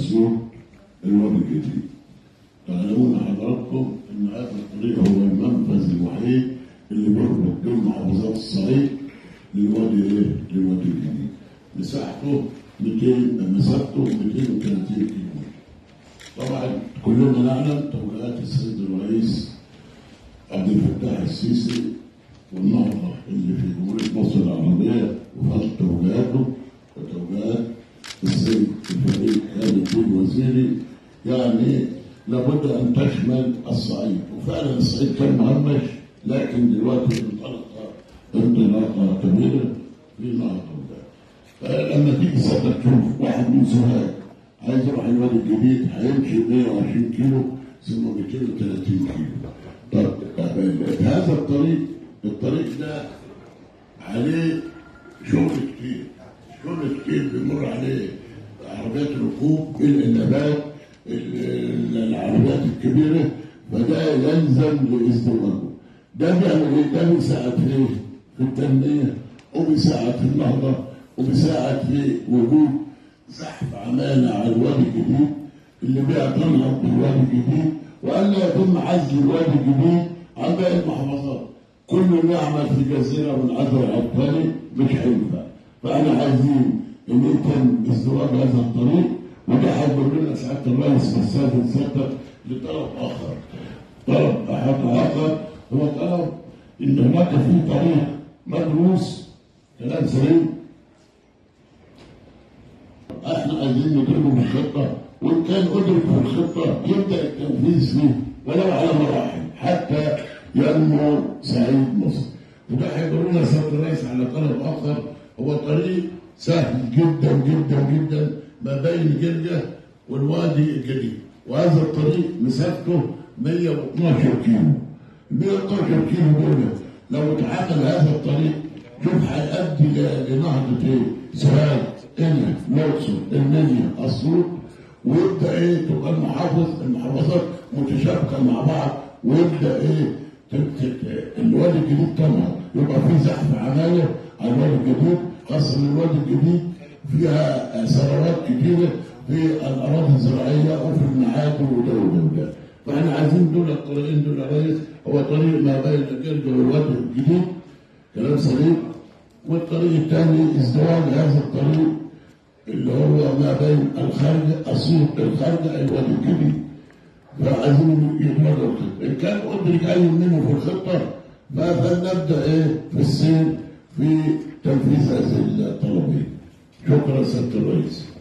اسيوط الوادي الجديد تعلمون حضراتكم ان هذا الطريق هو المنفذ الوحيد اللي بيربط بين محافظات الصعيد للوادي ايه؟ للوادي الجديد. مساحته 200 مسافته 230 كيلو. طبعا كلنا نعلم توجيهات السيد الرئيس عبد الفتاح السيسي والنهضه اللي في جمهوريه مصر العربيه وفات توجيهاته وتوجيهات السيد الفريق خالد الدين وزيري يعني لابد ان تشمل الصعيد وفعلا الصعيد كان مهمش لكن دلوقتي انطلق انطلاقه كبيره في نهضه فلما تيجي سنه تشوف واحد من سوهاج عايز يروح الوادي الجديد هيمشي 120 كيلو ثم 230 كيلو طب هذا الطريق الطريق ده عليه شغل كتير شغل كتير بيمر عليه عربيات الركوب النبات العربيات الكبيره فده يلزم لازدواجه ده بيعمل ايه؟ ده بيساعد في ايه؟ في التنميه وبيساعد في النهضه وبيساعد في وجود زحف عماله على الوادي الجديد اللي بيعتنق بالوادي الجديد والا يتم عزل الوادي الجديد عن باقي المحافظات كل يعمل في جزيره من اثر الثاني مش هينفع فاحنا عايزين ان يتم ازدواج هذا الطريق وده هيقول لنا سعاده الرئيس مسافه السفر لطلب اخر طلب احد اخر هو طلب ان هناك في طريق مدروس كلام سليم احنا عايزين نديره بالخطه وان كان ادرك في الخطه يبدا التنفيذ فيه ولو على مراحل حتى ينمو سعيد مصر وده هيقول لنا سياده الرئيس على طلب اخر هو طريق سهل جدا جدا جدا ما بين جرجه والوادي الجديد وهذا الطريق مسافته 112 كيلو 112 كيلو دول لو اتعمل هذا الطريق شوف هيؤدي لنهضه ايه؟ سوهاج قنا الاقصر المنيا اسيوط ويبدا ايه تبقى المحافظ المحافظات متشابكه مع بعض ويبدا ايه الوادي الجديد طبعا يبقى في زحف عماله على الوادي الجديد خاصه ان الوادي الجديد فيها ثروات كتيره في الاراضي الزراعيه وفي المعادن وده وده وده فاحنا عايزين دول الطريقين دول يا ريس هو طريق ما بين الجرجه والوادي الجديد كلام سليم والطريق الثاني ازدواج هذا الطريق اللي هو ما بين الخارج اسيوط الخارج الوادي الجديد فعايزين يتمروا ان كان ادرك اي منه في الخطه فلنبدا ايه في السير في تنفيذ هذه الطلبين شكرا سياده الرئيس